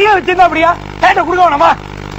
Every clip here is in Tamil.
அப்படியே வச்சிருந்தா அப்படியா டேட்ட கொடுக்க வேணாமா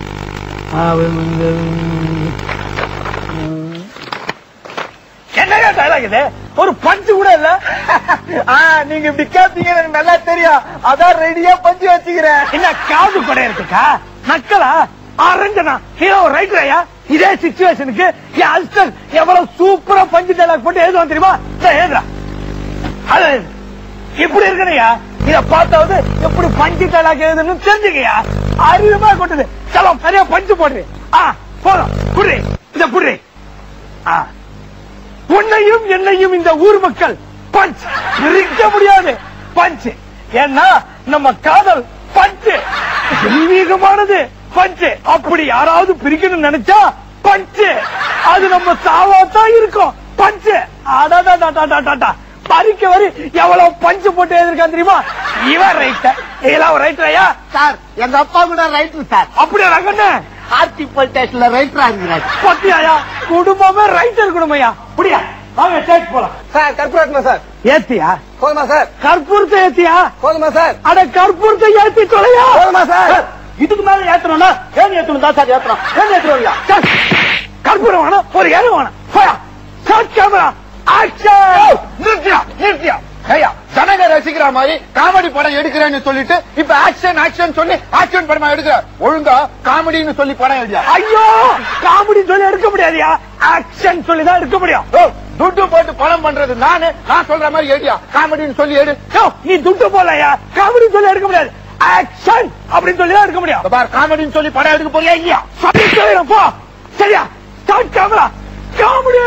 என்னங்க டயலாக் இது ஒரு பஞ்சு கூட இல்ல ஆ, நீங்க இப்படி கேப்பீங்க எனக்கு நல்லா தெரியும் அதான் ரெடியா பஞ்சு வச்சுக்கிறேன் என்ன காது குடையறதுக்கா நக்கலா அரஞ்சனா ஹீரோ ரைட்டரையா இதே சிச்சுவேஷனுக்கு என் அஸ்டர் எவ்வளவு சூப்பரா பஞ்சு டயலாக் போட்டு எழுதுவான் தெரியுமா இந்தா எழுதுறா அது எழுது. இப்படி இருக்கணையா இத பார்த்தாவது எப்படி பஞ்சு டயலாக் எழுதுன்னு தெரிஞ்சுக்கயா அறிவுமா கொண்டது சலோ நிறைய பஞ்சு போடுறேன் ஆ போதும் புடி இத புடி ஆ உன்னையும் என்னையும் இந்த ஊர் மக்கள் பஞ்ச் பிரிக்க முடியாது பஞ்ச் ஏன்னா நம்ம காதல் பஞ்ச் தெய்வீகமானது பஞ்ச் அப்படி யாராவது பிரிக்கணும்னு நினைச்சா பஞ்ச் அது நம்ம சாவாத்தான் இருக்கும் பஞ்ச் அடாடாடாடாடாடா பறிக்க வரி எவ்வளவு பஞ்சு போட்டு எழுதிருக்கான் தெரியுமா இவன் ரைட்டர் இதெல்லாம் ரைட்டரையா சார் எங்க அப்பா கூட ரைட்டர் சார் அப்படியா ரங்கண்ணே ஆர்த்தி பொலிட்டேஷன்ல ரைட்டரா இருக்கிறார் பத்தியாயா குடும்பமே ரைட்டர் குடும்பம்யா அப்படியா வாங்க ஸ்டேட் போலாம் சார் கற்பூரமா சார் ஏத்தியா போதுமா சார் கற்பூரத்தை ஏத்தியா போதுமா சார் அட கற்பூரத்தை ஏத்தி தொலையா போதுமா சார் இதுக்கு மேல ஏத்தணும்னா ஏன் ஏத்தணும் தான் சார் ஏத்தணும் ஏன் ஏத்தணும் கற்பூரம் வேணும் ஒரு ஏழு வேணும் போயா ஷார்ட் கேமரா ஆக்ஷன் நிறுத்தியா நிறுத்தியா ஐயா ஜனங்க ரசிக்கிற மாதிரி காமெடி படம் எடுக்கிறேன்னு சொல்லிட்டு இப்ப ஆக்ஷன் ஆக்ஷன் சொல்லி ஆக்ஷன் படமா எடுக்கிற ஒழுங்கா காமெடின்னு சொல்லி படம் எழுதியா ஐயோ காமெடி சொல்லி எடுக்க முடியாதியா ஆக்ஷன் சொல்லி தான் எடுக்க முடியும் ஓ, துட்டு போட்டு படம் பண்றது நானு நான் சொல்ற மாதிரி எழுதியா காமெடின்னு சொல்லி எடு யோ, நீ துட்டு போலையா காமெடி சொல்லி எடுக்க முடியாது ஆக்ஷன் அப்படின்னு சொல்லி தான் எடுக்க முடியும் இப்ப பார் காமெடின்னு சொல்லி படம் எடுக்க போறியா இல்லையா சொல்லி சொல்லிடும் போ சரியா start camera comedy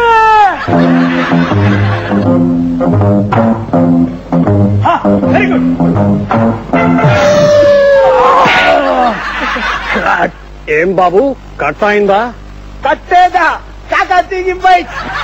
very good ఏం బాబు కట్ అయిందా கட்டேதா காக்கா தூக்கி போய்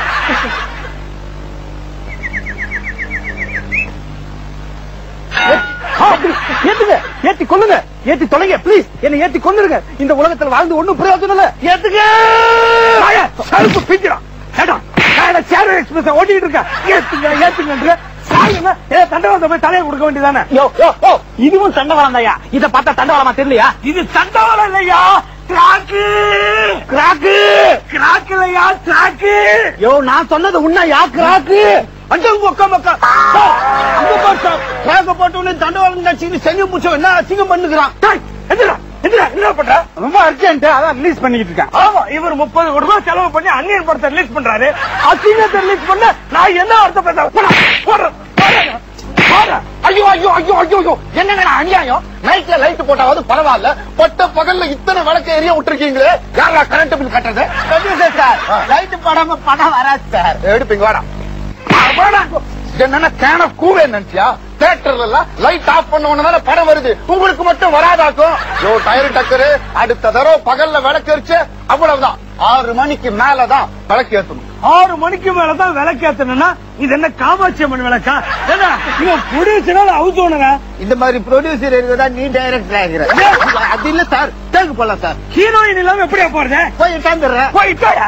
ஏத்துங்க ஏத்தி கொல்லுங்க ஏத்தி தொலைங்க ப்ளீஸ் என்ன ஏத்தி கொல்லுங்க இந்த உலகத்துல வாழ்ந்து ஒண்ணும் பிரயோஜனம் இல்ல ஏத்துங்க சருப்பு பிஞ்சிடும் ஏடா நான் சேர் எக்ஸ்பிரஸ் ஓட்டிட்டு இருக்கேன் ஏத்துங்க ஏத்துங்க சாயுங்க ஏ தண்டவாளத்தை போய் தலையை கொடுக்க வேண்டியதானே யோ யோ யோ இதுவும் தண்டவாளம் தாயா இத பார்த்தா தண்டவாளமா தெரியலையா இது தண்டவாளம் இல்லையா கிராக்கு கிராக்கு கிராக்கு இல்லையா கிராக்கு யோ நான் சொன்னது உண்மையா கிராக்கு அஞ்சு பக்கம் பக்கம் அங்க பக்கம் கிராக்க போட்டு உடனே தண்டவாளம் நினைச்சு செஞ்சு பூச்சோம் என்ன அசிங்கம் பண்ணுகிறான் எந்திரா எந்திரா என்ன பண்ற ரொம்ப அர்ஜென்ட் அதான் ரிலீஸ் பண்ணிக்கிட்டு இருக்கேன் ஆமா இவர் முப்பது கோடி ரூபாய் செலவு பண்ணி அந்நியன் படத்தை ரிலீஸ் பண்றாரு அசிங்கத்தை ரிலீஸ் பண்ண நான் என்ன அர்த்தம் பேச போடுறேன் ஐயோ ஐயோ ஐயோ ஐயோ ஐயோ என்னங்க அநியாயம் நைட்ல லைட் போட்டாவது பரவாயில்ல பட்ட பகல்ல இத்தனை விளக்கு எரிய விட்டுருக்கீங்களே யாரா கரண்ட் பில் கட்டுறது சார் லைட் போடாம படம் வராது சார் எடுப்பீங்க வாடா வாடா. என்னன்னா கேன கூவே நினைச்சியா தியேட்டர்ல எல்லாம் லைட் ஆஃப் பண்ண உடனே தானே படம் வருது உங்களுக்கு மட்டும் வராதாக்கும் யோ டயர் டக்கரு அடுத்த தடவை பகல்ல விளக்கு எரிச்சு அவ்வளவுதான் ஆறு மணிக்கு மேலதான் விளக்கு ஏத்தணும் ஆறு மணிக்கு மேலதான் விளக்கேத்தணும்னா இது என்ன காமாட்சி அம்மன் விளக்கா என்ன இவன் புடிச்சுனால அவுத்து ஒண்ணுங்க இந்த மாதிரி ப்ரொடியூசர் இருக்கிறதா நீ டைரக்டர் ஆகிற அது இல்ல சார் தேக்கு போலாம் சார் ஹீரோயின் இல்லாம எப்படியா போறது போய் உட்காந்துடுறேன் போயிட்டாயா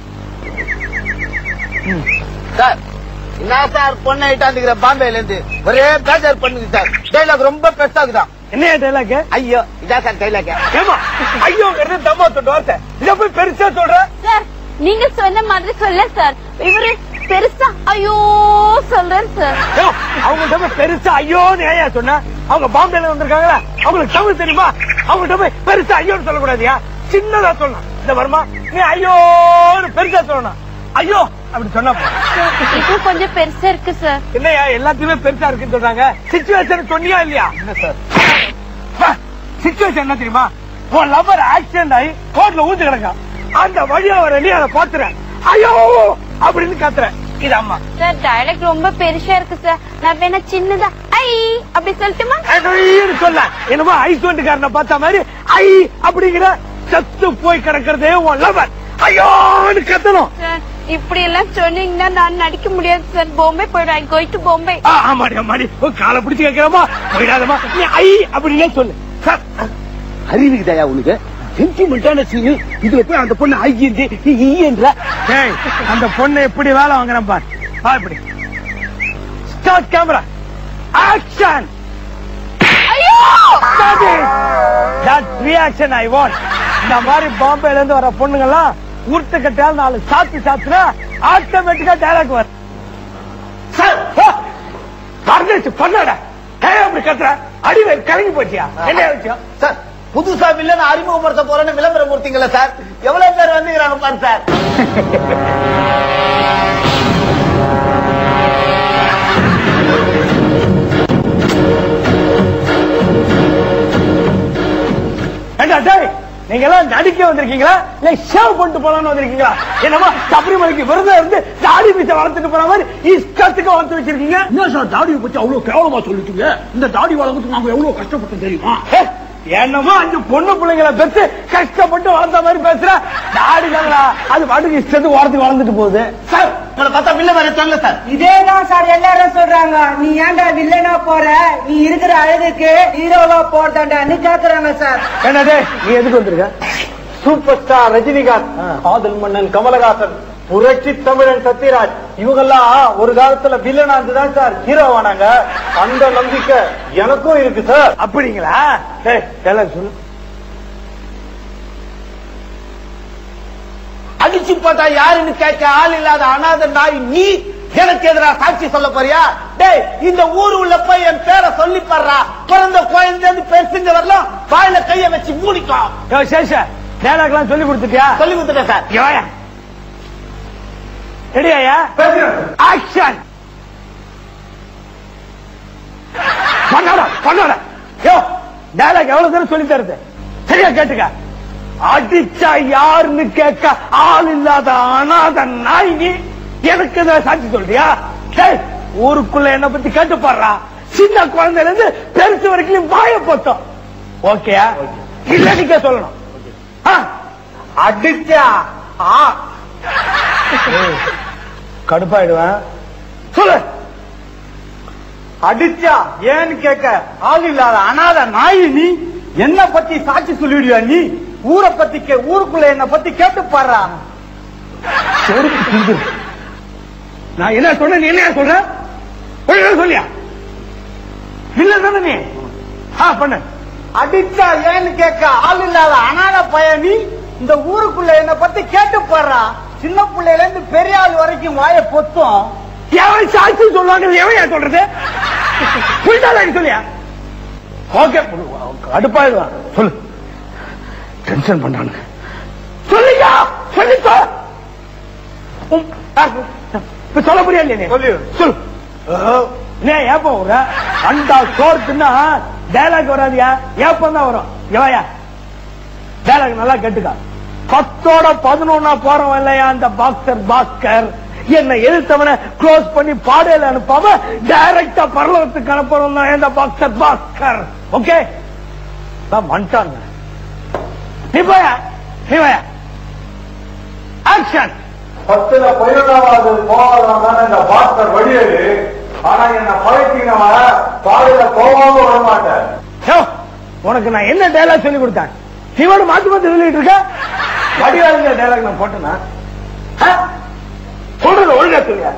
சார் என்ன சார் பொண்ணை இட்டாந்துக்கிற பாம்பேல இருந்து ஒரே பேஜர் பண்ணுங்க சார் டைலாக் ரொம்ப பெருசாகுதான் என்ன டைலாக் ஐயோ இதா சார் டைலாக் ஏமா ஐயோங்கிறது தம்மா தொட்டு வார்த்தை இத போய் பெருசா சொல்ற சார் நீங்க சொன்ன மாதிரி சொல்ல சார் இவரு பெருசா ஐயோ சொல்றாரு சார் யோ, அவங்கள்ட்ட போய் பெருசா ஐயோன்னு ஏயா சொன்ன அவங்க பாம்பேல வந்திருக்காங்களா அவங்களுக்கு தமிழ் தெரியுமா அவங்கள்ட்ட போய் பெருசா ஐயோன்னு சொல்லக்கூடாதியா சின்னதா சொல்லணும் இந்த வருமா நீ ஐயோன்னு பெருசா சொல்லணும் ஐயோ அப்படி சொன்னா போதும். இது கொஞ்சம் பெருசா இருக்கு சார் என்னையா எல்லாத்தையுமே பெருசா இருக்குன்னு சொல்றாங்க சிச்சுவேஷன் சொன்னியா இல்லையா என்ன சார் சிச்சுவேஷன் என்ன தெரியுமா உன் லவர் ஆக்சிடென்ட் ஆகி ரோட்ல ஊந்து கிடக்கான் அந்த வழியா வர நீ அதை பாத்துற ஐயோ அப்படின்னு கத்துற இது அம்மா சார் டைலாக் ரொம்ப பெருசா இருக்கு சார் நான் வேணா சின்னதா ஐ அப்படி சொல்லட்டுமா ஐன்னு சொல்ல என்னமோ ஐஸ் வண்டுக்காரனை பார்த்த மாதிரி ஐ அப்படிங்கிற செத்து போய் கிடக்கிறதே உன் லவர் ஐயோன்னு கத்தணும் சார் இப்படி எல்லாம் சொன்னீங்கன்னா நான் நடிக்க முடியாது சார் பாம்பே போயிடுவேன் கோயிங் டு பாம்பே ஆ, ஆமாடி ஆமாடி உன் காலை பிடிச்சு கேட்கிறமா போயிடாதமா நீ ஐ அப்படின்னே சொல்லு சார் அறிவுக்குதாயா உனக்கு சென்டிமெண்டான சீனு இதுல போய் அந்த பொண்ணு ஐயன்று ஈயன்ற ஏய், அந்த பொண்ணை எப்படி வேலை வாங்குறேன் பார் வா இப்படி ஸ்டார்ட் கேமரா ஆக்ஷன் ஐயோ That reaction I want. இந்த மாதிரி பாம்பேல இருந்து வர பொண்ணுங்க எல்லாம் உருட்டு கட்டால் நாலு சாத்து சாத்துனா ஆட்டோமேட்டிக்கா டைலாக் வரும் சார் பர்னேச்சு பண்ணாட ஏன் அப்படி கத்துற அடிவை கலங்கி போச்சியா என்ன விஷயம் சார் புதுசா வில்லன் அறிமுகப்படுத்த போறேன்னு விளம்பரம் கொடுத்தீங்களா சார் எவ்வளவு பேர் வந்துக்கிறாங்க பாரு சார் ஏண்டா டேய் நீங்க எல்லாம் நடிக்க வந்திருக்கீங்களா இல்ல ஷேவ் பண்ணிட்டு போலாம்னு வந்திருக்கீங்களா என்னமா சபரிமலைக்கு விரதம் இருந்து தாடி மீச வளர்த்துட்டு போற மாதிரி இஷ்டத்துக்கு வளர்த்து வச்சிருக்கீங்க என்ன சார் தாடியை பத்தி அவ்வளவு கேவலமா சொல்லிட்டீங்க இந்த தாடி வளர்க்கறதுக்கு நாங்க எவ்வளவு கஷ்டப்பட்டோம் தெரியுமா ஹே, என்னமோ அஞ்சு பொண்ணு பிள்ளைங்களை பெற்று கஷ்டப்பட்டு வளர்ந்த மாதிரி பேசுற தாடி தாங்களா அது பாட்டுக்கு இஷ்டத்துக்கு ஓரத்துக்கு வளர்ந்துட்டு போகுது சார் உங்களை பார்த்தா வில்லன் மாதிரி தெரியல சார் இதேதான் சார் எல்லாரும் சொல்றாங்க நீ ஏன்டா வில்லனா போற நீ இருக்கிற அழகுக்கு ஹீரோவா போறதாண்டான்னு கேக்குறாங்க சார் என்னடே நீ எதுக்கு வந்திருக்க சூப்பர் ஸ்டார் ரஜினிகாந்த் காதல் மன்னன் கமலஹாசன் புரட்சி தமிழன் சத்யராஜ் இவங்கெல்லாம் ஒரு காலத்துல வில்லனா இருந்துதான் சார் ஹீரோ ஆனாங்க அந்த நம்பிக்கை எனக்கும் இருக்கு சார் அப்படிங்களா டேய் எல்லாம் சொல்லு அடிச்சு போட்டா யாருன்னு கேட்க ஆள் இல்லாத அனாத நாய் நீ எனக்கு எதிரா சாட்சி சொல்ல போறியா டேய் இந்த ஊர் உள்ள போய் என் பேரை சொல்லி பாடுறா பிறந்த குழந்தை இருந்து பெருசுங்க வரலாம் வாயில கைய வச்சு மூடிக்கோ யோ, சேஷ டைலாக் எல்லாம் சொல்லி கொடுத்துட்டியா சொல்லி கொடுத்துட்டேன் சார் யோயா ரெடியாயா ஆக்ஷன் பண்ணாட பண்ணாட யோ டைலாக் எவ்வளவு தூரம் சொல்லி தருது சரியா கேட்டுக்க அடிச்சா யாருன்னு கேட்க ஆள் இல்லாத அனாத நாய் நீ எனக்கு இதை சாட்சி சொல்றியா டேய், ஊருக்குள்ள என்ன பத்தி கேட்டு பாடுறா சின்ன குழந்தையில இருந்து பெருசு வரைக்கும் வாய போட்டோம் ஓகேயா இல்ல நீங்க சொல்லணும் ஆ, அடிச்சா ஆ கடுப்பாயிடுவேன் சொல்லு அடிச்சா ஏன்னு கேட்க ஆள் இல்லாத அனாத நாய் நீ என்ன பத்தி சாட்சி சொல்லிடுவியா நீ ஊரை பத்தி கே- ஊருக்குள்ள என்ன பத்தி கேட்டு பாடுறா செருப்பு பிஞ்சு. நான் என்ன சொன்ன நீ என்ன சொல்ற ஒழுங்கா சொல்லியா இல்ல தானே நீ ஆ பண்ணு அடிச்சா ஏன்னு கேட்க ஆள் இல்லாத அனாத பையன் நீ இந்த ஊருக்குள்ள என்ன பத்தி கேட்டு பாடுறா சின்ன பிள்ளையில இருந்து பெரிய ஆள் வரைக்கும் வாய பொத்தும் எவன் சாட்சி சொல்லுவாங்க எவன் ஏன் சொல்றது புரிஞ்சால சொல்லியா ஓகே அடுப்பாயிடுவான் சொல்லு டென்ஷன் பண்ணானுங்க சொல்லியா சொல்லிக்கோ உம், ஆ, இப்ப சொல்ல புரியல நீ சொல்லு. சொல்லு நீ ஏப்ப வர அண்டா சோர்த்துன்னா டைலாக் வராதியா ஏப்பம் தான் வரும் எவையா டைலாக் நல்லா கேட்டுக்கா பத்தோட பதினொன்னா போறவன் இல்லையா அந்த பாக்ஸர் பாஸ்கர் என்னை எதிர்த்தவனை க்ளோஸ் பண்ணி பாடையில அனுப்பாம டைரக்டா பரலவத்துக்கு அனுப்புறோம் தான் இந்த பாக்ஸர் பாஸ்கர் ஓகே வந்துட்டாங்க நீ போயா நீ போயா ஆக்ஷன் பத்துல பதினொன்றாவது போகாதான் இந்த பாஸ்கர் வழியது ஆனா என்ன பழக்கினவன் பாதையில போகாம விட மாட்டேன் யோ, உனக்கு நான் என்ன டைலாக் சொல்லி கொடுத்தேன் இவனு மாத்தி மாத்தி சொல்லிட்டு இருக்க வடிவாளுங்க டைலாக் நான் போட்டேனா ஆ? சொல்றது ஒழுங்கா சொல்லியா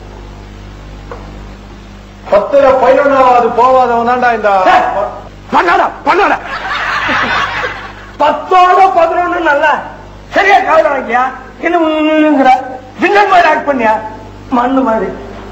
பத்துல பதினொன்றாவது போகாதவன் தான்டா இந்த ஏய், பண்ணாடா பண்ணாடா பத்தோட பதினொன்னு நல்ல சரியா காவல வாங்கியா இன்னுங்கிற வில்லன் மாதிரி ஆக்ட் பண்ணியா மண்ணு மாதிரி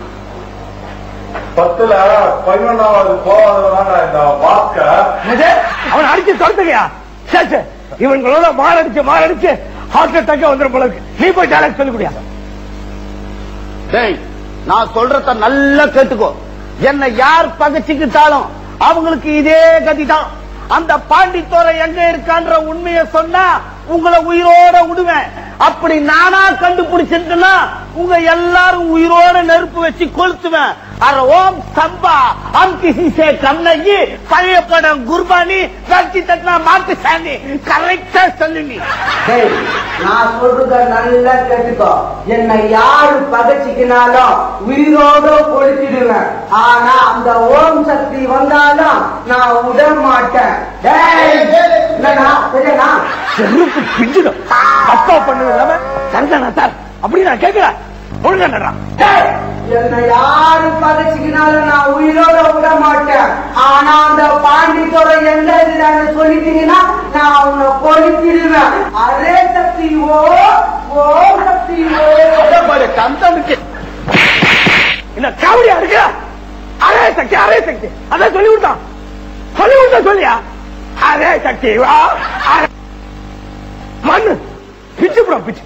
பத்துல பதினொன்றாவது போகாதவன் தான்டா இந்த பாஸ்கர் என்னது? அவன் அடிச்சு துரத்துக்கையா சே இவங்களோட மாரடிச்சு மாரடிச்சு ஹார்ட் அட்டாக்கே வந்துடும் போல இருக்கு. நீ போய் டைலாக் சொல்லி குடியா டேய் நான் சொல்றத நல்லா கேட்டுக்கோ என்ன யார் பகைச்சுக்கிட்டாலும் அவங்களுக்கு இதே கதிதான் அந்த பாண்டித்தோரை எங்க இருக்கான்ற உண்மையை சொன்னா உங்களை உயிரோட விடுவேன் அப்படி நானா கண்டுபிடிச்சிருந்தேன்னா உங்க எல்லாரும் உயிரோட நெருப்பு வச்சு கொளுத்துவேன் அர ஓம் சம்பா அம் கிசி சே கண்ணகி பழைய படம் குர்பானி கட்சி தட்டினா மாட்டு சாமி கரெக்டா சொல்லுங்க டேய், நான் சொல்றத நல்லா கேட்டுக்கோ என்னை யாரு பகைச்சிக்கினாலும் உயிரோட பொழிச்சிடுவேன் ஆனா அந்த ஓம் சக்தி வந்தாலும் நான் விட மாட்டேன் டேய், இல்லைண்ணா, இல்லைண்ணா. செருப்பு பிஞ்சிடும் தப்பா பண்ணது இல்லாம சரிதானா சார் அப்படி நான் கேட்கிறேன் ஒழுங்கா நடுறான் டேய், என்னை யாரு பதச்சிக்கினாலும் நான் உயிரோட விட மாட்டேன் ஆனா அந்த பாண்டித்தோட எந்த இதுதான்னு சொல்லிட்டீங்கன்னா நான் உன்னை கொளுத்திடுவேன் அரே சக்தி ஓ ஓ சக்தி ஓ கந்தனுக்கு என்ன காவடியா இருக்கு அரே சக்தி அரே சக்தி அதான் சொல்லி விட்டான் சொல்லி விட்டா சொல்லியா அரே சக்தி வா அரே- மண்ணு பிச்சு போட பிச்சு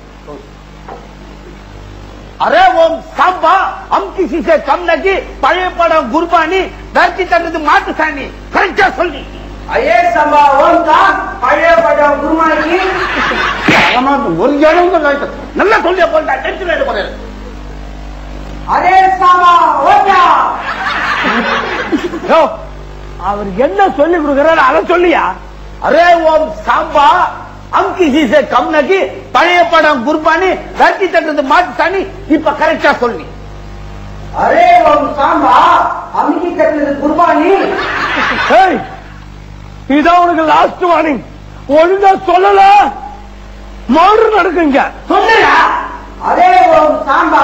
அரே ஓம் சாம்பா அம்கி சீசே கம்னகி பழைய படம் குர்பானி தர்த்தி தந்தது மாட்டு சாணி கரெக்டா சொல்லி ஐயே சம்பா ஓம் தான் பழைய படம் குருமாக்கி ஒரு இடம் கூட இல்லை. நல்லா சொல்லியா போட்டா டென்ஷன் ஆயிட்டு போறேன் அரே சம்பா ஓட்டா யோ, அவர் என்ன சொல்லி கொடுக்கறாரு அதை சொல்லியா அரே ஓம் சாம்பா அம்கி சீசே கம்னகி பழைய படம் குர்பானி தர்த்தி தந்தது மாட்டு சாணி இப்ப கரெக்டா சொல்லி அரே ஓம் சாம்பா அமுக்கி கட்டுறது குர்பானி ஏய், இதான் உனக்கு லாஸ்ட் வார்னிங் ஒழுங்கா சொல்லல மாறு நடக்குங்க சொல்லுடா அரே ஓம் சாம்பா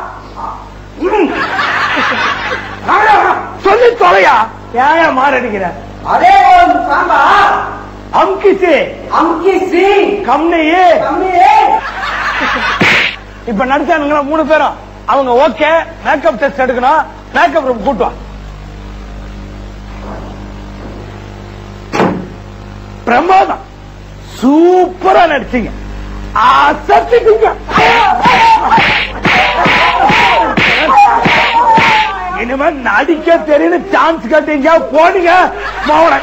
சொல்லி தொலையா ஏன் மாறடிக்கிற அரே ஓம் சாம்பா அம்கிச்சு அமுக்கி ஸ்ரீ கம்னையே கம்மியே இப்ப நடிச்சானுங்களா மூணு பேரும் அவங்க ஓகே மேக்கப் டெஸ்ட் எடுக்கணும் மேக்கப் ரூம் கூட்டு வா பிரமாதம் சூப்பரா நடிச்சீங்க அசத்திட்டீங்க இனிமே நடிக்க தெரியும் சான்ஸ் கட்டீங்க போனீங்க மௌன.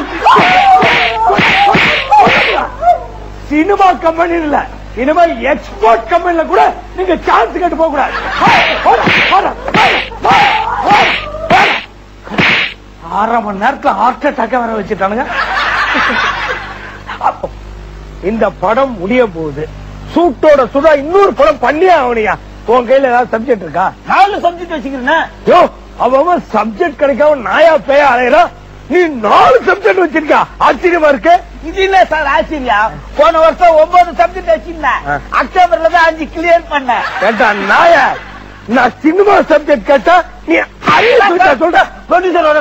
சினிமா கம்பெனி இல்ல இனிமே எக்ஸ்போர்ட் கம்பெனில கூட நீங்க சான்ஸ் கேட்டு போக கூடாது போடா, போடா, போடா, போடா, போடா, போடா. அரை மணி நேரத்துல ஹார்ட் அட்டாக்க வர வச்சுட்டானுங்க அப்போ, இந்த படம் முடிய போகுது சூட்டோட சுடா இன்னொரு படம் பண்ணியே ஆகணியா உன் கையில ஏதாவது சப்ஜெக்ட் இருக்கா நாலு சப்ஜெக்ட் வச்சுக்கிறேன் யோ அவன் சப்ஜெக்ட் கிடைக்காம நாயா பேய அலையறான் நீ நாலு சப்ஜெக்ட் வச்சிருக்கா ஆச்சரியமா இருக்கு இது இல்ல சார் ஆச்சரியா போன வருஷம் ஒன்பது சப்ஜெக்ட் வச்சிருந்தேன் ஆ. அக்டோபர்ல தான் அஞ்சு கிளியர் பண்ணேன் கேட்டா நாய நான் சினிமா சப்ஜெக்ட் கேட்டா நீ அழிய சொல்லிட்டா சொல்ற ப்ரொடியூசரோட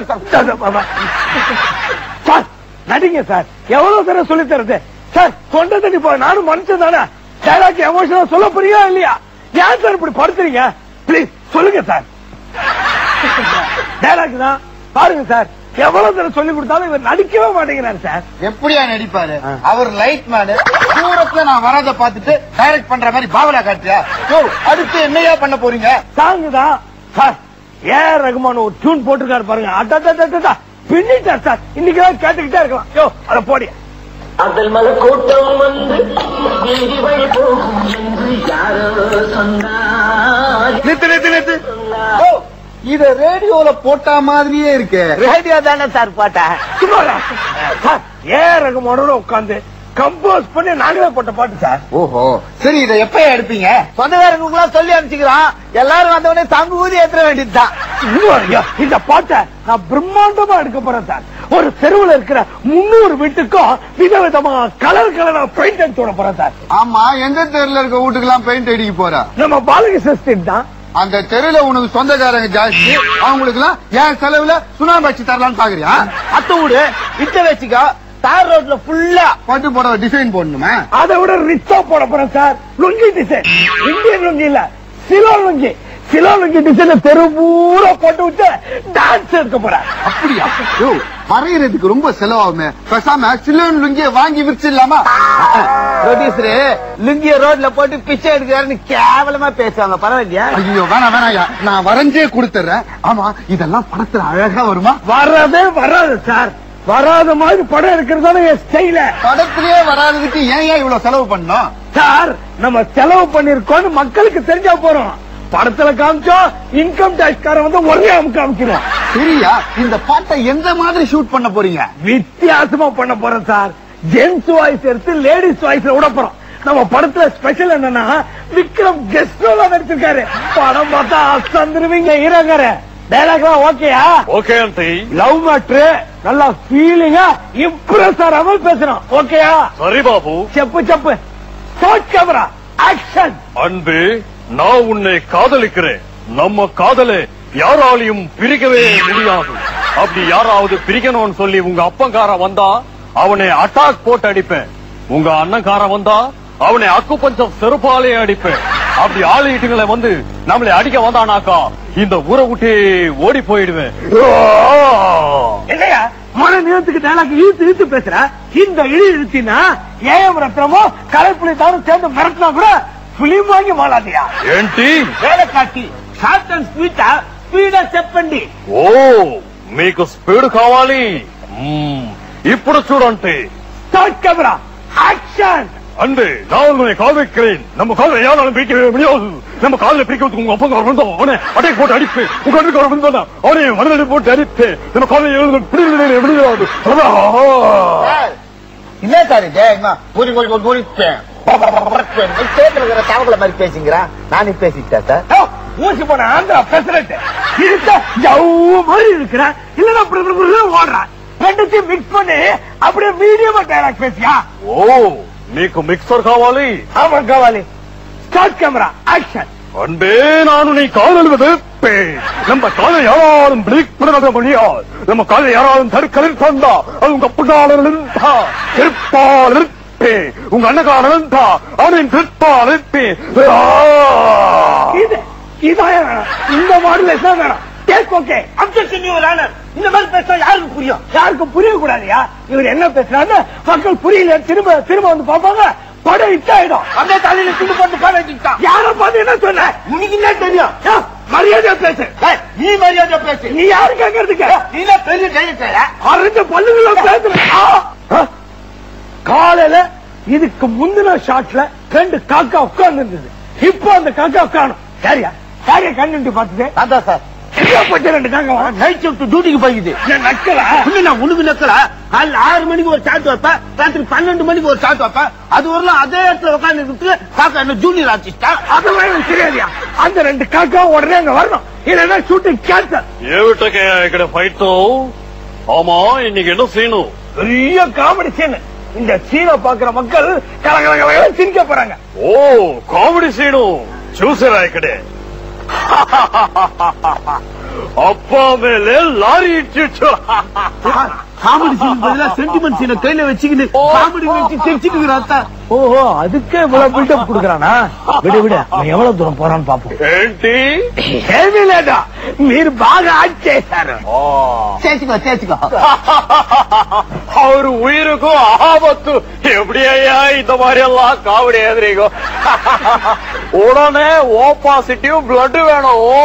சார் நடிங்க சார் எவ்வளவு தடவை சொல்லி தருது சார் தொண்டை தண்ணி போ நானும் மனுஷன் தானே டைலாக் எமோஷனலா சொல்ல புரியா இல்லையா ஏன் சார் இப்படி படுத்துறீங்க ப்ளீஸ் சொல்லுங்க சார் டைலாக் தான் பாருங்க சார் எவ்வளவு தடவை சொல்லி கொடுத்தாலும் இவர் நடிக்கவே மாட்டேங்கிறார் சார் எப்படியா நடிப்பாரு அவர் லைட் மேனு தூரத்துல நான் வரத பார்த்துட்டு டைரக்ட் பண்ற மாதிரி பாவலா காட்டியா ஓ அடுத்து என்னையா பண்ண போறீங்க சாங் தான் சார் ஏ ரகுமான் ஒரு டியூன் போட்டிருக்காரு பாருங்க அட்டா பின்னிட்டார் சார் இன்னைக்கு தான் கேட்டுக்கிட்டே இருக்கலாம் யோ அத போடி அதல் மல கூட்டம் வந்து வீதி வழி போகும் என்று யாரோ சொன்னார் நிறுத்து நிறுத்து நிறுத்து ஓ இத ரேடியோல போட்ட மாதிரியே இருக்கு ரேடியோ தானே சார் போட்டேன் சும்மா இரு. சார் ஏ ரகுமானோட உட்காந்து கம்போஸ் பண்ணி நாங்களே போட்ட பாட்டு சார் ஓஹோ சரி இத எப்ப எடுப்பீங்க சொந்தக்காரங்க சொல்லி அனுப்பிச்சுக்கிறோம் எல்லாரும் வந்தவொடனே தங்கு ஊதி ஏற்ற வேண்டியதுதான் இன்னும் ஐயா, இந்த பாட்டை நான் பிரம்மாண்டமா எடுக்க போறேன் சார் ஒரு தெருவுல இருக்கிற முன்னூறு வீட்டுக்கும் விதவிதமா கலர் கலரா பெயிண்ட் அடிச்சு விட போறேன் சார் ஆமா எந்த தெருல இருக்க வீட்டுக்கு எல்லாம் பெயிண்ட் அடிக்க போற நம்ம பாலகிருஷ்ண ஸ்ட்ரீட் தான் அந்த தெருல உனக்கு சொந்தக்காரங்க ஜாஸ்தி அவங்களுக்கு எல்லாம் என் செலவுல சுனாமி வச்சு தரலாம்னு பாக்குறியா அத்த வீடு இட்ட வச்சுக்கோ தார் ரோட்ல ஃபுல்லா பட்டு போட டிசைன் போடணுமா அதை விட ரிச்சா போட போறேன் sir lungi design Indian lungi இல்ல சிலோ லுங்கி சிலோ லுங்கி டிசைன் தெரு பூரா போட்டு விட்டு டான்ஸ் எடுக்க போறேன் அப்படியா யோ வரையறதுக்கு ரொம்ப செலவாகுமே பேசாம சிலோன் லுங்கிய வாங்கி விரிச்சிடலாமா ப்ரொடியூசரு லுங்கிய ரோட்ல போட்டு பிச்சை எடுக்கிறாருன்னு கேவலமா பேசுவாங்க பரவாயில்லையா ஐயோ வேணாம் வேணாம் நான் வரைஞ்சே கொடுத்துறேன் ஆமா இதெல்லாம் படத்துல அழகா வருமா வரவே வராது சார் வராத மாதிரி படம் எடுக்கிறதான என் ஸ்டைல படத்திலேயே வராததுக்கு ஏன் ஏன் இவ்வளவு செலவு பண்ணோம் சார் நம்ம செலவு பண்ணிருக்கோம்னு மக்களுக்கு தெரிஞ்சா போறோம் படத்துல காமிச்சோம் இன்கம் டாக்ஸ் காரன் வந்து ஒரே அமுக்கு காமிக்கிறோம் சரியா இந்த பாட்டை எந்த மாதிரி ஷூட் பண்ண போறீங்க வித்தியாசமா பண்ண போறோம் சார் ஜென்ஸ் வாய்ஸ் எடுத்து லேடிஸ் வாய்ஸ்ல விட போறோம் நம்ம படத்துல ஸ்பெஷல் என்னன்னா விக்ரம் கெஸ்ட் ரோலா நடிச்சிருக்காரு படம் பார்த்தா அசந்துருவீங்க ஹீரோங்கர டைலாக் ஓகேயா ஓகே ஆண்டி லவ் மேட்ரு நல்லா ஃபீலிங்கா இம்ப்ரெஸ் ஆகாம பேசுறோம் ஓகேயா சரி பாபு செப்பு செப்பு ஷார்ட் கேமரா ஆக்ஷன் அன்பே நான் உன்னை காதலிக்கிறேன் நம்ம காதலை யாராலையும் பிரிக்கவே முடியாது அப்படி யாராவது பிரிக்கணும்னு சொல்லி உங்க அப்பங்காரன் வந்தா அவனை அட்டாக் போட்டு அடிப்பேன் உங்க அண்ணன்காரன் வந்தா அவனை அக்கு பஞ்சம் செருப்பாலே அடிப்பேன் அப்படி ஆளுகிட்டுங்களை வந்து நம்மளை அடிக்க வந்தானாக்கா இந்த ஊரை விட்டே ஓடி போயிடுவேன் என்னையா மன நேரத்துக்கு டைலாக் இழுத்து இழுத்து பேசுற இந்த இழு இழுத்தினா ஏஎம் ரத்னமோ கலைப்புலி தானும் சேர்ந்து மிரட்டினா கூட பிலிம் வாங்கி மாளாதியா ఏంటి வேலை காட்டி ஷார்ட் அண்ட் ஸ்வீட்டா ஸ்பீடா చెప్పండి ఓ మీకు స్పీడ్ కావాలి మ్మ్. ఇప్పుడు చూడండి ஸ்டார்ட் கேமரா ஆக்ஷன் அன்பு நான் உங்களை கால் வைக்கிறேன் நம்ம காலை யாராலும் பிரிக்கவே முடியாது நம்ம காலில் பிரிக்கிறதுக்கு உங்க அப்பா வந்தோம் அவனை அடை போட்டு அடிப்பு உங்க அண்ணன் வந்தோம் அவனை மனதில் போட்டு அடிப்பு நம்ம காலை எழுத பிடிக்கல முடியாது என்ன சார் இது என்ன பூரி பூரி பூரி பூரிப்பேன் ஸ்டேட்ல இருக்கிற தவக்கல மாதிரி பேசுங்கிறா நானே பேசிட்டேன் சார் ஊசி போன ஆந்திரா பிரசிடண்ட் இருக்க ஜவ்வு மாதிரி இருக்கிற இல்லன்னா அப்படி இப்படி இப்படி ஓடுறான் ரெண்டுத்தையும் மிக்ஸ் பண்ணி அப்படியே மீடியமா டைலாக் பேசியா ఓ మీకు మిక్సర్ కావాలి ஆமா காவாலி ஸ்டார்ட் கேமரா ஆக்ஷன் அன்பே நான் உன்னை காதல் வைப்பேன் நம்ம காலை யாராலும் பிளிக் பண்ண முடியாது நம்ம காலை யாராலும் தற்கலில் தந்தா அது உங்க புண்ணாளர் இருந்தா திருப்பால் இருப்பேன் உங்க அண்ணகாரன் இருந்தா அவனின் திருப்பால் இருப்பேன் இது இதான் வேணும் இந்த மாடுலேஷன் தான் வேணும் take okay objection your honour இந்த மாதிரி பேசினா யாருக்கு புரியும் யாருக்கும் புரிய கூடாதுயா இவர் என்ன பேசுறாரு மக்கள் புரியல திரும்ப திரும்ப வந்து பாப்பாங்க படம் ஹிட் ஆயிடும் அந்த தலையில திண்டு போட்டு படம் ஹிட் யார பார்த்து என்ன சொன்ன உனக்கு என்ன தெரியும் யா, மரியாதையா பேசு ஏய், நீ மரியாதை பேசு நீ யாரு கேட்கறதுக்கு நீ தான் பெரிய டைரக்டர் அரைஞ்ச பல்லுகள பேசுற ஆ! ஆ! காலையில இதுக்கு முந்தின ஷாட்ல ரெண்டு காக்கா உட்கார்ந்து இருந்தது இப்போ அந்த காக்கா உட்காணும் சரியா சரியா கண்ணு பார்த்தது அதான் சார் எங்க போச்சு ரெண்டு காக்கா நைட் ஷிஃப்ட் டியூட்டிக்கு போயிடுது என் நக்கலா நான் உனக்கு நக்கல காலைல ஆறு மணிக்கு ஒரு சாட் வைப்பேன் ராத்திரி பன்னெண்டு மணிக்கு ஒரு சாட் வைப்பேன் அது வரலாம் அதே இடத்துல உட்காந்து காக்கா என்ன ஜூனியர் ஆர்டிஸ்டா அதெல்லாம் எனக்கு தெரியாதியா அந்த ரெண்டு காக்கா உடனே அங்க வரணும் இல்லைன்னா ஷூட்டிங் கேன்சல் ఏమిటకే ఇక్కడ ఫైట్ ஆமா இன்னைக்கு என்ன செய்யணும் பெரிய காமெடி சீன் இந்த சீனை பாக்குற மக்கள் கல கல கல சிரிக்க போறாங்க ఓ కామెడీ సీను చూసారా ఇక్కడే అప్పా మేలే లారీ ఇచ్చు காமெடி சீன் பதிலா சென்டிமெண்ட் சீனை கையில வச்சுக்கிட்டு காமெடி வச்சு சிரிச்சுட்டு ஓஹோ அதுக்கே இவ்வளவு பில்டப் கொடுக்கறானா விடு விடு அவன் எவ்வளவு தூரம் போறான்னு பாப்போம் ఏంటి ఏమీ లేదా మీరు బాగా యాక్ట్ చేశారు சேர்த்துக்கோ சேர்த்துக்கோ அவரு உயிருக்கும் ஆபத்து எப்படி ஐயா இந்த மாதிரி எல்லாம் காமெடி எதிரிக்கும் உடனே ஓ பாசிட்டிவ் பிளட் வேணும் ஓ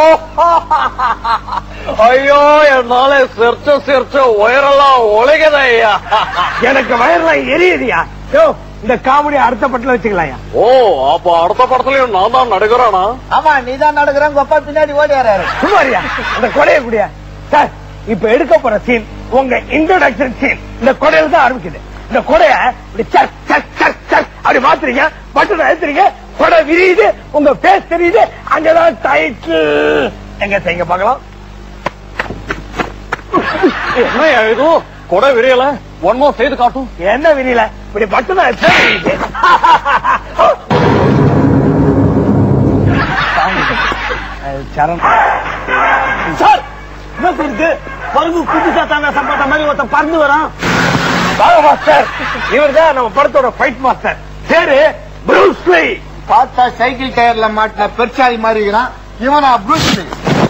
ஐயோ என்னால சிரிச்ச சிரிச்ச உயரெல்லாம் உலகத ஐயா எனக்கு வயர்லாம் எரியுதியா யோ இந்த காமெடி அடுத்த பட்டில வச்சுக்கலாம் ஓ அப்ப அடுத்த படத்துலயும் நான் தான் நடுக்கிறானா ஆமா நீ தான் நடக்கிறேன் உங்க அப்பா பின்னாடி ஓடி வராரு சும்மாரியா அந்த கொடைய குடியா சார் இப்ப எடுக்க போற சீன் உங்க இன்ட்ரோடக்ஷன் சீன் இந்த கொடையில தான் ஆரம்பிக்குது இந்த கொடைய இப்படி சக் சக் சக் சக் அப்படி மாத்துறீங்க பட்டன் அழுத்துறீங்க கொடை விரியுது உங்க பேஸ் தெரியுது அங்கதான் டைட்டில் எங்க செய்யுங்க பார்க்கலாம் என்ன இது கொடை விரியல ஒன்மோ செய்து காட்டும் என்ன விரியல இப்படி பட்டன் அழுத்தா விரியுது சரண் சார் என்ன இருக்கு பருகு புதுசா தாங்க சம்பாட்ட மாதிரி ஒருத்தன் பறந்து வரான் பாலா மாஸ்டர் இவர் தான் நம்ம படத்தோட ஃபைட் மாஸ்டர் பேரு ப்ரூஸ்லி பார்த்தா சைக்கிள் டயர்ல மாட்டின பெருச்சாலி மாதிரி இருக்கிறான் இவனா ப்ரூஸ்லி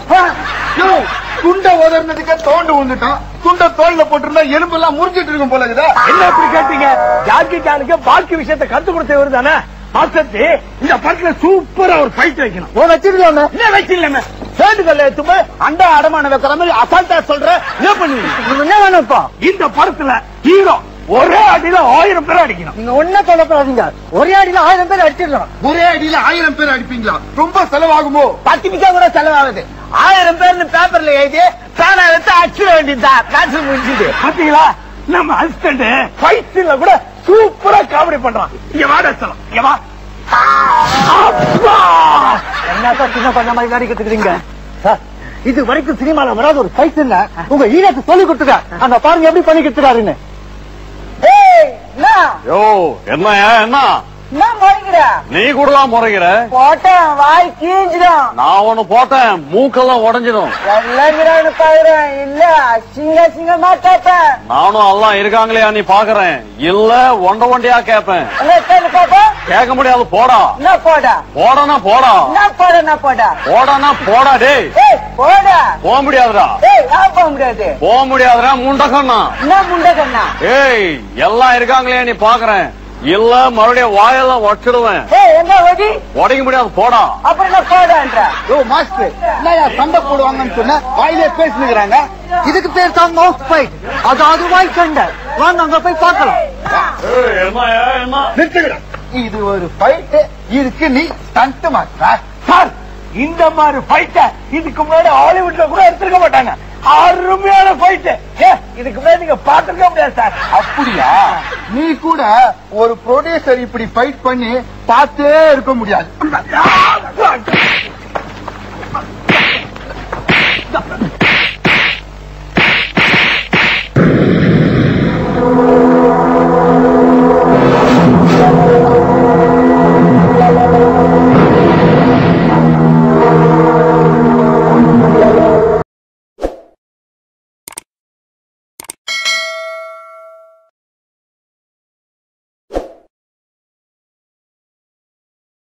துண்ட உதறினதுக்கு தோண்டு வந்துட்டான் துண்ட தோல்ல போட்டிருந்தா எலும்பு எல்லாம் முறிஞ்சிட்டு இருக்கும் போல இருக்குதா என்ன இப்படி கேட்டீங்க ஜாக்கி சானுக்கு பாக்கி விஷயத்தை கத்து கொடுத்தவர் தானே மாஸ்டர் இந்த படத்துல சூப்பரா ஒரு ஃபைட் வைக்கணும் ஓ வச்சிருக்கோம் என்ன வச்சிடலாமே வேண்டுகல்ல எடுத்துமே அண்டா அடமான வைக்கிற மாதிரி அசால்ட்டா சொல்ற என்ன பண்ணுவீங்க என்ன வேணும்ப்பா இந்த படத்துல ஹீரோ ஒரே அடியில ஆயிரம் பேர் அடிக்கணும் நீங்க ஒன்னும் சொல்லப்படாதீங்க ஒரே அடியில ஆயிரம் பேர் அடிச்சிடலாம் ஒரே அடியில ஆயிரம் பேர் அடிப்பீங்களா ரொம்ப செலவாகுமோ பத்து நிமிஷம் கூட செலவாகுது ஆயிரம் பேர்னு பேப்பர்ல எழுதி பேனா எடுத்து அடிச்சிட வேண்டியதுதான் கேன்சல் முடிஞ்சுது பாத்தீங்களா நம்ம அசிஸ்டன்ட் ஃபைட் சீன்ல கூட சூப்பரா காமெடி பண்றான் இங்க வா டச்சலாம் இங்க வா அப்பா! என்னக்கா சின்ன பண்ண மாதிரி நடிக்க கத்துக்கிறீங்க சார் இது வரைக்கும் சினிமால வராத ஒரு ஃபைட் இல்ல உங்க ஈரத்தை சொல்லி கொடுத்துங்க அந்த பாருங்க எப்படி பண்ணி கொடுத்துறாருன்னு யோ என்ன என்ன என்ன முறைக்கிற நீ கூடலாம் முறைகிற போட்டேன் வாய் கீஞ்சிடும் நான் ஒண்ணு போட்டேன் மூக்கெல்லாம் உடைஞ்சிடும் எல்லாங்கிறான்னு பாக்குறேன் இல்ல சிங்க சிங்கமா கேட்பேன் நானும் எல்லாம் இருக்காங்களே நீ பாக்குறேன் இல்ல ஒண்ட ஒண்டியா கேப்பேன் என்ன கேள்வி பாப்பா கேட்க முடியாது போடா என்ன போடா போடனா போடா என்ன போட என்ன போடா போடானா போடா டேய் ஏய் போடா போக முடியாதுடா ஏய் நான் போக முடியாது போக முடியாதுடா முண்டக்கண்ணா என்ன முண்டை கண்ணா ஏய் எல்லாம் இருக்காங்களே நீ பாக்குறேன் இல்ல மறுபடியும் வாயெல்லாம் உடச்சிடுவேன் ஏய் என்ன வடி உடைக்க முடியாது போடா அப்புறம் என்ன போடான்ற யோ மாஸ்டர் என்னயா சண்டை போடுவாங்கன்னு சொன்ன வாயிலே பேசினுக்கிறாங்க இதுக்கு பேர் தான் மவுத் ஃபைட் அது அதுவாய் சண்டை வாங்க அங்க போய் பார்க்கலாம் நிறுத்துகிறா இது ஒரு ஃபைட் இதுக்கு நீ ஸ்டண்ட் மாஸ்டர் சார் இந்த மாதிரி ஃபைட்ட இதுக்கு முன்னாடி ஹாலிவுட்ல கூட எடுத்திருக்க மாட்டாங்க அருமையான ஃபைட் ஏ இதுக்கு முன்னாடி நீங்க பாத்துருக்க முடியாது சார் அப்படியா நீ கூட ஒரு ப்ரொடியூசர் இப்படி ஃபைட் பண்ணி பார்த்தே இருக்க முடியாது